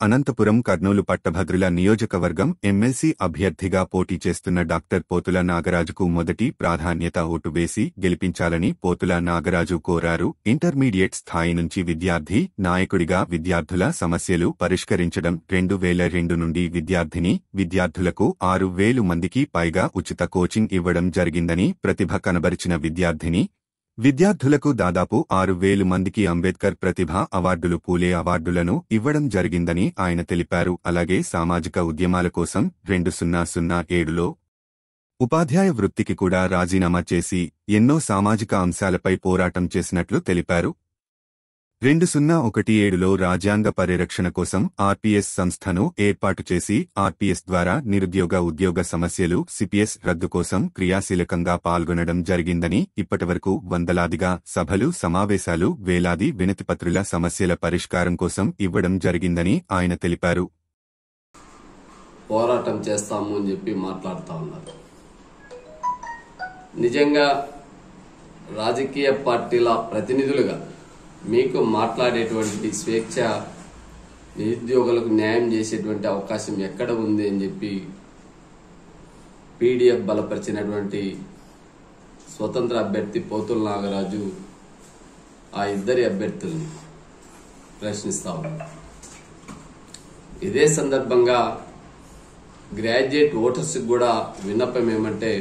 అనంతపురం కర్నూలు పట్టభద్రుల నియోజకవర్గం ఎమ్మెల్సీ అభ్యర్థిగా పోటీ చేస్తున్న డాక్టర్ పోతుల నాగరాజుకు మొదటి ప్రాధాన్యత ఓటు వేసి గెలిపించాలని పోతుల నాగరాజు కోరారు ఇంటర్మీడియట్ స్థాయి నుంచి విద్యార్థి నాయకుడిగా విద్యార్థుల సమస్యలు పరిష్కరించడం రెండు వేల రెండు నుండి విద్యార్థిని విద్యార్థులకు ఆరు వేలు మందికి పైగా ఉచిత కోచింగ్ ఇవ్వడం జరిగిందని ప్రతిభ కనబరిచిన విద్యార్థిని విద్యార్థులకు దాదాపు ఆరు వేలు మందికి అంబేద్కర్ ప్రతిభ అవార్డులు పూలే అవార్డులను ఇవ్వడం జరిగిందని ఆయన తెలిపారు అలాగే సామాజిక ఉద్యమాల కోసం రెండు సున్నా సున్నా ఏడులో ఉపాధ్యాయ వృత్తికి కూడా రాజీనామా చేసి ఎన్నో సామాజిక అంశాలపై పోరాటం చేసినట్లు తెలిపారు రెండు సున్నా ఒకటి ఏడులో రాజ్యాంగ పరిరక్షణ కోసం ఆర్పీఎస్ సంస్థను ఏర్పాటు చేసి ఆర్పీఎస్ ద్వారా నిరుద్యోగ ఉద్యోగ సమస్యలు సిపిఎస్ రద్దు కోసం క్రియాశీలకంగా పాల్గొనడం జరిగిందని ఇప్పటివరకు వందలాదిగా సభలు సమావేశాలు వేలాది వినతిపత్రుల సమస్యల పరిష్కారం కోసం ఇవ్వడం జరిగిందని ఆయన తెలిపారు పోరాటం చేస్తాము అని చెప్పి మాట్లాడుతూ ఉన్నారు నిజంగా రాజకీయ పార్టీల ప్రతినిధులుగా మీకు మాట్లాడేటువంటి స్వేచ్ఛ నిరుద్యోగులకు న్యాయం చేసేటువంటి అవకాశం ఎక్కడ ఉంది అని చెప్పి పీడిఎఫ్ బలపరిచినటువంటి స్వతంత్ర అభ్యర్థి పోతుల నాగరాజు ఆ ఇద్దరి అభ్యర్థుల్ని ప్రశ్నిస్తా ఉన్నారు ఇదే సందర్భంగా గ్రాడ్యుయేట్ ఓటర్స్ కూడా విన్నపం ఏమంటే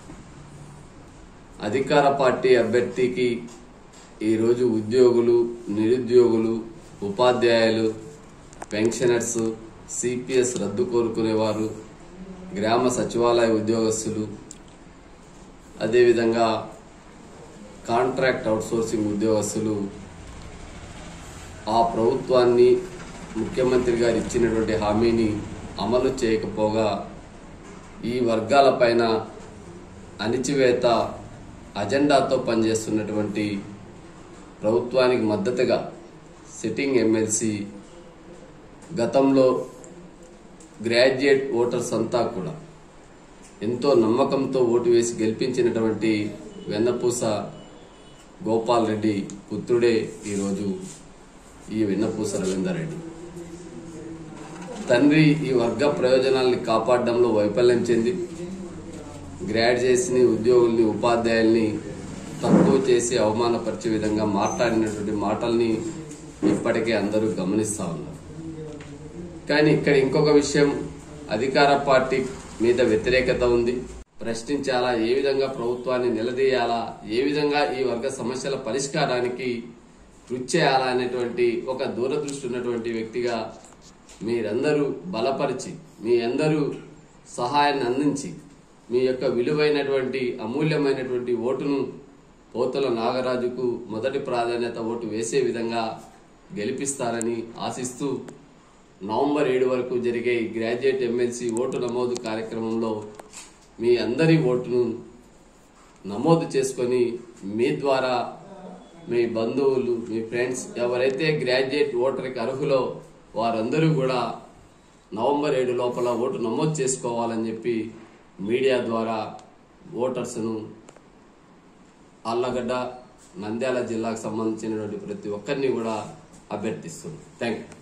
అధికార పార్టీ అభ్యర్థికి ఈరోజు ఉద్యోగులు నిరుద్యోగులు ఉపాధ్యాయులు పెన్షనర్స్ సిపిఎస్ రద్దు కోరుకునేవారు గ్రామ సచివాలయ ఉద్యోగస్తులు అదేవిధంగా కాంట్రాక్ట్ అవుట్సోర్సింగ్ ఉద్యోగస్తులు ఆ ప్రభుత్వాన్ని ముఖ్యమంత్రి గారు ఇచ్చినటువంటి హామీని అమలు చేయకపోగా ఈ వర్గాలపైన అణిచివేత అజెండాతో పనిచేస్తున్నటువంటి ప్రభుత్వానికి మద్దతుగా సిట్టింగ్ ఎమ్మెల్సీ గతంలో గ్రాడ్యుయేట్ ఓటర్స్ అంతా కూడా ఎంతో నమ్మకంతో ఓటు వేసి గెలిపించినటువంటి వెన్నపూస గోపాల్ రెడ్డి పుత్రుడే ఈరోజు ఈ వెన్నపూస రవీందర్ రెడ్డి తండ్రి ఈ వర్గ ప్రయోజనాల్ని కాపాడడంలో వైఫల్యం చెంది గ్రాడ్యుయేట్స్ని ఉద్యోగుల్ని ఉపాధ్యాయుల్ని తక్కువ చేసి అవమానపరిచే విధంగా మాట్లాడినటువంటి మాటల్ని ఇప్పటికే అందరూ గమనిస్తా ఉన్నారు కానీ ఇక్కడ ఇంకొక విషయం అధికార పార్టీ మీద వ్యతిరేకత ఉంది ప్రశ్నించాలా ఏ విధంగా ప్రభుత్వాన్ని నిలదీయాలా ఏ విధంగా ఈ వర్గ సమస్యల పరిష్కారానికి కృషి చేయాలా అనేటువంటి ఒక దూరదృష్టి ఉన్నటువంటి వ్యక్తిగా మీరందరూ బలపరిచి మీ అందరూ సహాయాన్ని అందించి మీ యొక్క విలువైనటువంటి అమూల్యమైనటువంటి ఓటును పోతుల నాగరాజుకు మొదటి ప్రాధాన్యత ఓటు వేసే విధంగా గెలిపిస్తారని ఆశిస్తూ నవంబర్ ఏడు వరకు జరిగే ఈ గ్రాడ్యుయేట్ ఎమ్మెల్సీ ఓటు నమోదు కార్యక్రమంలో మీ అందరి ఓటును నమోదు చేసుకొని మీ ద్వారా మీ బంధువులు మీ ఫ్రెండ్స్ ఎవరైతే గ్రాడ్యుయేట్ ఓటర్కి అర్హులో వారందరూ కూడా నవంబర్ ఏడు లోపల ఓటు నమోదు చేసుకోవాలని చెప్పి మీడియా ద్వారా ఓటర్స్ను అల్లగడ్డ నంద్యాల జిల్లాకు సంబంధించినటువంటి ప్రతి ఒక్కరిని కూడా అభ్యర్థిస్తుంది థ్యాంక్ యూ